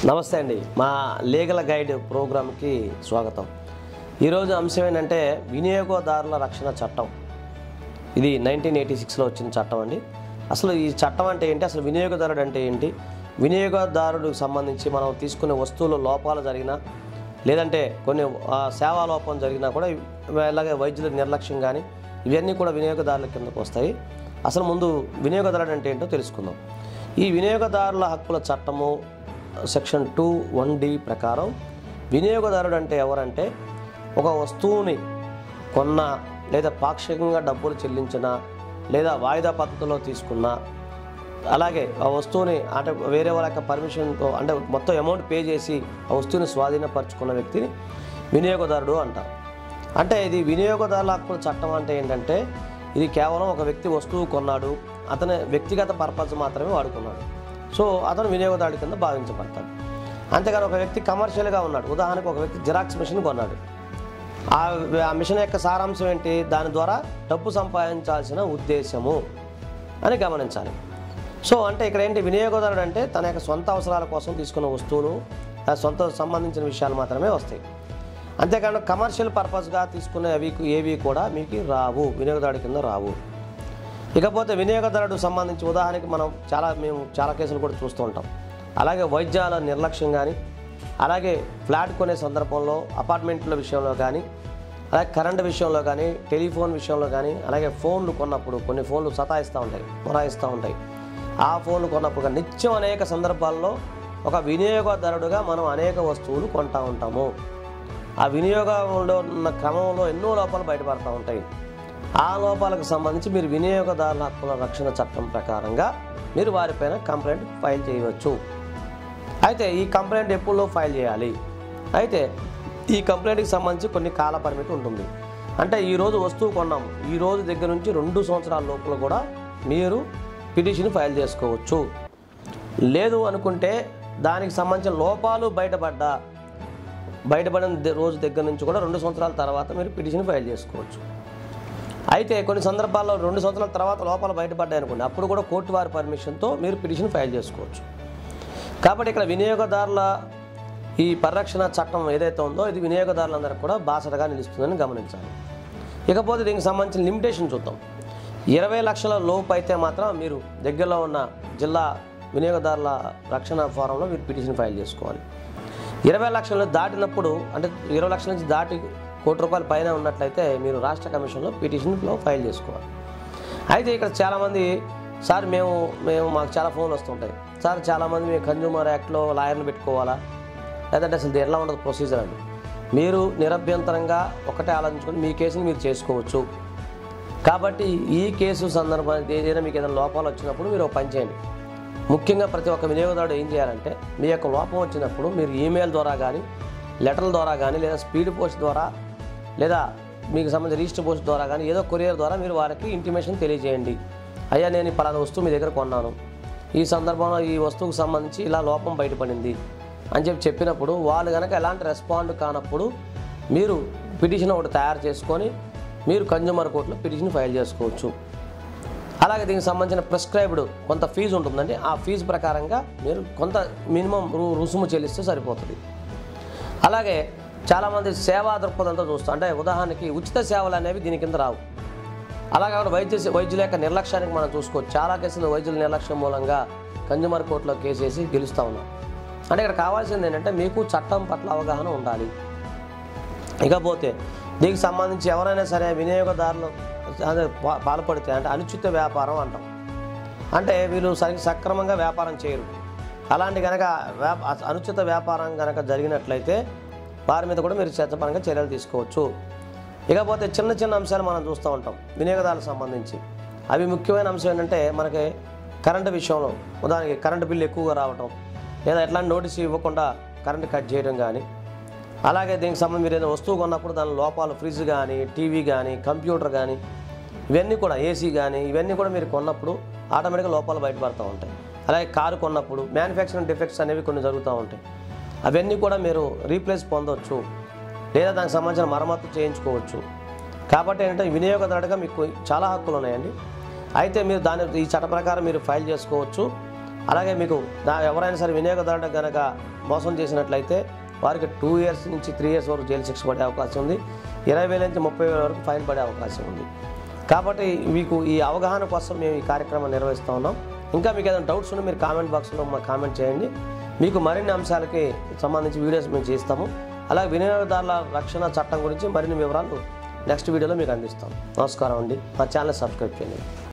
నమస్తే అండి మా లీగల్ గైడ్ ప్రోగ్రామ్కి స్వాగతం ఈరోజు అంశం ఏంటంటే వినియోగదారుల రక్షణ చట్టం ఇది నైన్టీన్ ఎయిటీ సిక్స్లో వచ్చిన చట్టం అండి అసలు ఈ చట్టం అంటే ఏంటి అసలు వినియోగదారుడు అంటే ఏంటి వినియోగదారుడికి సంబంధించి మనం తీసుకునే వస్తువులు లోపాలు జరిగినా లేదంటే కొన్ని ఆ, సేవా లోపం జరిగినా కూడా ఇలాగే వైద్యుల నిర్లక్ష్యం కానీ ఇవన్నీ కూడా వినియోగదారుల కిందకు వస్తాయి అసలు ముందు వినియోగదారుడు అంటే ఏంటో తెలుసుకుందాం ఈ వినియోగదారుల హక్కుల చట్టము సెక్షన్ టూ వన్ డి ప్రకారం వినియోగదారుడు అంటే ఎవరంటే ఒక వస్తువుని కొన్న లేదా పాక్షికంగా డబ్బులు చెల్లించిన లేదా వాయిదా పద్ధతిలో తీసుకున్న అలాగే ఆ వస్తువుని అంటే వేరే వాళ్ళ యొక్క పర్మిషన్తో అంటే మొత్తం అమౌంట్ పే చేసి ఆ వస్తువుని స్వాధీనపరచుకున్న వ్యక్తిని వినియోగదారుడు అంటారు అంటే ఇది వినియోగదారుల హక్కుల చట్టం అంటే ఏంటంటే ఇది కేవలం ఒక వ్యక్తి వస్తువు కొన్నాడు అతని వ్యక్తిగత పర్పస్ మాత్రమే వాడుకున్నాడు సో అతను వినియోగదారుడి కింద భావించబడతాడు అంతేగాని ఒక వ్యక్తి కమర్షియల్గా ఉన్నాడు ఉదాహరణకు ఒక వ్యక్తి జిరాక్స్ మిషన్ కొన్నాడు ఆ ఆ మిషన్ యొక్క సారాంశం ఏంటి దాని ద్వారా డబ్బు సంపాదించాల్సిన ఉద్దేశము అని గమనించాలి సో అంటే ఇక్కడ ఏంటి వినియోగదారుడు అంటే తన యొక్క సొంత అవసరాల కోసం తీసుకున్న వస్తువులు ఆ సొంత సంబంధించిన విషయాలు మాత్రమే వస్తాయి అంతేకాకుండా కమర్షియల్ పర్పస్గా తీసుకునే అవి ఏవి కూడా మీకు రావు వినియోగదారుడి కింద రావు ఇకపోతే వినియోగదారుడు సంబంధించి ఉదాహరణకి మనం చాలా మేము చాలా కేసులు కూడా చూస్తూ ఉంటాం అలాగే వైద్యాల నిర్లక్ష్యం కానీ అలాగే ఫ్లాట్ కొనే సందర్భంలో అపార్ట్మెంట్ల విషయంలో కానీ అలాగే కరెంట్ విషయంలో కానీ టెలిఫోన్ విషయంలో కానీ అలాగే ఫోన్లు కొన్నప్పుడు కొన్ని ఫోన్లు సతాయిస్తూ ఉంటాయి మొరాయిస్తూ ఉంటాయి ఆ ఫోన్లు కొన్నప్పుడు కానీ నిత్యం అనేక సందర్భాల్లో ఒక వినియోగదారుడుగా మనం అనేక వస్తువులు కొంటూ ఉంటాము ఆ వినియోగంలో ఉన్న క్రమంలో ఎన్నో లోపాలు బయటపడతా ఉంటాయి ఆ లోపాలకు సంబంధించి మీరు వినియోగదారుల హక్కుల రక్షణ చట్టం ప్రకారంగా మీరు వారిపైన కంప్లైంట్ ఫైల్ చేయవచ్చు అయితే ఈ కంప్లైంట్ ఎప్పుడు ఫైల్ చేయాలి అయితే ఈ కంప్లైంట్కి సంబంధించి కొన్ని కాల పరిమితి ఉంటుంది అంటే ఈరోజు వస్తువు కొన్నాము ఈ రోజు దగ్గర నుంచి రెండు సంవత్సరాల లోపల కూడా మీరు పిటిషన్ ఫైల్ చేసుకోవచ్చు లేదు అనుకుంటే దానికి సంబంధించిన లోపాలు బయటపడ్డా బయటపడిన ద- రోజు దగ్గర నుంచి కూడా రెండు సంవత్సరాల తర్వాత మీరు పిటిషన్ ఫైల్ చేసుకోవచ్చు అయితే కొన్ని సందర్భాల్లో రెండు సంవత్సరాల తర్వాత లోపాలు బయటపడ్డాయి అనుకోండి అప్పుడు కూడా కోర్టు వారి పర్మిషన్తో మీరు పిటిషన్ ఫైల్ చేసుకోవచ్చు కాబట్టి ఇక్కడ వినియోగదారుల ఈ పరిరక్షణ చట్టం ఏదైతే ఉందో ఇది వినియోగదారులందరికీ కూడా బాసటగా నిలుస్తుందని గమనించాలి ఇకపోతే దీనికి సంబంధించిన లిమిటేషన్ చూద్దాం ఇరవై లక్షల లోపు అయితే మాత్రం మీరు దగ్గరలో ఉన్న జిల్లా వినియోగదారుల రక్షణ ఫోరంలో మీరు పిటిషన్ ఫైల్ చేసుకోవాలి ఇరవై లక్షలు దాటినప్పుడు అంటే ఇరవై లక్షల నుంచి దాటి కోటి రూపాయల పైన ఉన్నట్లయితే మీరు రాష్ట్ర కమిషన్లో పిటిషన్లో ఫైల్ చేసుకోవాలి అయితే ఇక్కడ చాలామంది సార్ మేము మేము మాకు చాలా ఫోన్లు వస్తుంటాయి సార్ చాలామంది మేము కన్జ్యూమర్ యాక్ట్లో లాయర్లు పెట్టుకోవాలా లేదంటే అసలు ఇది ఎలా ఉండదు ప్రొసీజర్ అండి మీరు నిరభ్యంతరంగా ఒకటే ఆలోచించుకొని మీ కేసుని మీరు చేసుకోవచ్చు కాబట్టి ఈ కేసు సందర్భానికి ఏదైనా మీకు ఏదైనా లోపాలు వచ్చినప్పుడు మీరు ఒక పని చేయండి ముఖ్యంగా ప్రతి ఒక్క వినియోగదారుడు ఏం చేయాలంటే మీ యొక్క లోపం వచ్చినప్పుడు మీరు ఈమెయిల్ ద్వారా కానీ లెటర్ల ద్వారా కానీ లేదా స్పీడ్ పోస్ట్ ద్వారా లేదా మీకు సంబంధించిన రిజిస్టర్ పోస్ట్ ద్వారా కానీ ఏదో కొరియర్ ద్వారా మీరు వారికి ఇంటిమేషన్ తెలియజేయండి అయ్యా నేను ఈ పలానా వస్తువు మీ దగ్గర కొన్నాను ఈ సందర్భంలో ఈ వస్తువుకు సంబంధించి ఇలా లోపం బయటపడింది అని చెప్పి చెప్పినప్పుడు వాళ్ళు కనుక ఎలాంటి రెస్పాండ్ కానప్పుడు మీరు పిటిషన్ ఒకటి తయారు చేసుకొని మీరు కన్జ్యూమర్ కోర్టులో పిటిషన్ ఫైల్ చేసుకోవచ్చు అలాగే దీనికి సంబంధించిన ప్రిస్క్రైబ్డ్ కొంత ఫీజు ఉంటుందండి ఆ ఫీజు ప్రకారంగా మీరు కొంత మినిమం రు రుసుము చెల్లిస్తే సరిపోతుంది అలాగే చాలామంది సేవా దృక్పథంతో చూస్తాం అంటే ఉదాహరణకి ఉచిత సేవలు అనేవి దీని కింద రావు అలాగే వైద్య వైద్యుల యొక్క నిర్లక్ష్యానికి మనం చూసుకోవచ్చు చాలా కేసులు వైద్యుల నిర్లక్ష్యం మూలంగా కన్జ్యూమర్ కోర్టులో కేసు వేసి గెలుస్తూ ఉన్నాం అంటే ఇక్కడ కావాల్సింది ఏంటంటే మీకు చట్టం పట్ల అవగాహన ఉండాలి ఇకపోతే దీనికి సంబంధించి ఎవరైనా సరే వినియోగదారులు అదే పా- పాల్పడితే అంటే అనుచిత వ్యాపారం అంటాం అంటే వీళ్ళు సరి సక్రమంగా వ్యాపారం చేయరు అలాంటి కనుక వ్యాప అనుచిత వ్యాపారం కనుక జరిగినట్లయితే వారి మీద కూడా మీరు చట్టపరంగా చర్యలు తీసుకోవచ్చు ఇకపోతే చిన్న చిన్న అంశాలు మనం చూస్తూ ఉంటాం వినియోగదారులకు సంబంధించి అవి ముఖ్యమైన అంశం ఏంటంటే మనకి కరెంటు విషయంలో ఉదాహరణకి కరెంటు బిల్లు ఎక్కువగా రావటం లేదా ఎట్లాంటి నోటీస్ ఇవ్వకుండా కరెంటు కట్ చేయడం కానీ అలాగే దీనికి సంబంధించి మీరు ఏదైనా వస్తువు కొన్నప్పుడు దాని లోపాలు ఫ్రిడ్జ్ కానీ టీవీ కానీ కంప్యూటర్ కానీ ఇవన్నీ కూడా ఏసీ కానీ ఇవన్నీ కూడా మీరు కొన్నప్పుడు ఆటోమేటిక్గా లోపాలు బయటపడుతూ ఉంటాయి అలాగే కారు కొన్నప్పుడు మ్యానుఫ్యాక్చరింగ్ డిఫెక్ట్స్ అనేవి కొన్ని జరుగుతూ ఉంటాయి అవన్నీ కూడా మీరు రీప్లేస్ పొందవచ్చు లేదా దానికి సంబంధించిన మరమ్మతు చేయించుకోవచ్చు కాబట్టి ఏంటంటే వినియోగదారుడిగా మీకు చాలా హక్కులు ఉన్నాయండి అయితే మీరు దాని ఈ చట్ట ప్రకారం మీరు ఫైల్ చేసుకోవచ్చు అలాగే మీకు దా- ఎవరైనా సరే వినియోగదారుడు కనుక మోసం చేసినట్లయితే వారికి టూ ఇయర్స్ నుంచి త్రీ ఇయర్స్ వరకు జైలు శిక్ష పడే అవకాశం ఉంది ఇరవై వేల నుంచి ముప్పై వేల వరకు ఫైన్ పడే అవకాశం ఉంది కాబట్టి మీకు ఈ అవగాహన కోసం మేము ఈ కార్యక్రమం నిర్వహిస్తూ ఉన్నాం ఇంకా మీకు ఏదైనా డౌట్స్ ఉంటే మీరు కామెంట్ బాక్స్లో మాకు కామెంట్ చేయండి మీకు మరిన్ని అంశాలకి సంబంధించి వీడియోస్ మేము చేస్తాము అలాగే వినియోగదారుల రక్షణ చట్టం గురించి మరిన్ని వివరాలు నెక్స్ట్ వీడియోలో మీకు అందిస్తాం నమస్కారం అండి మా ఛానల్ సబ్స్క్రైబ్ చేయండి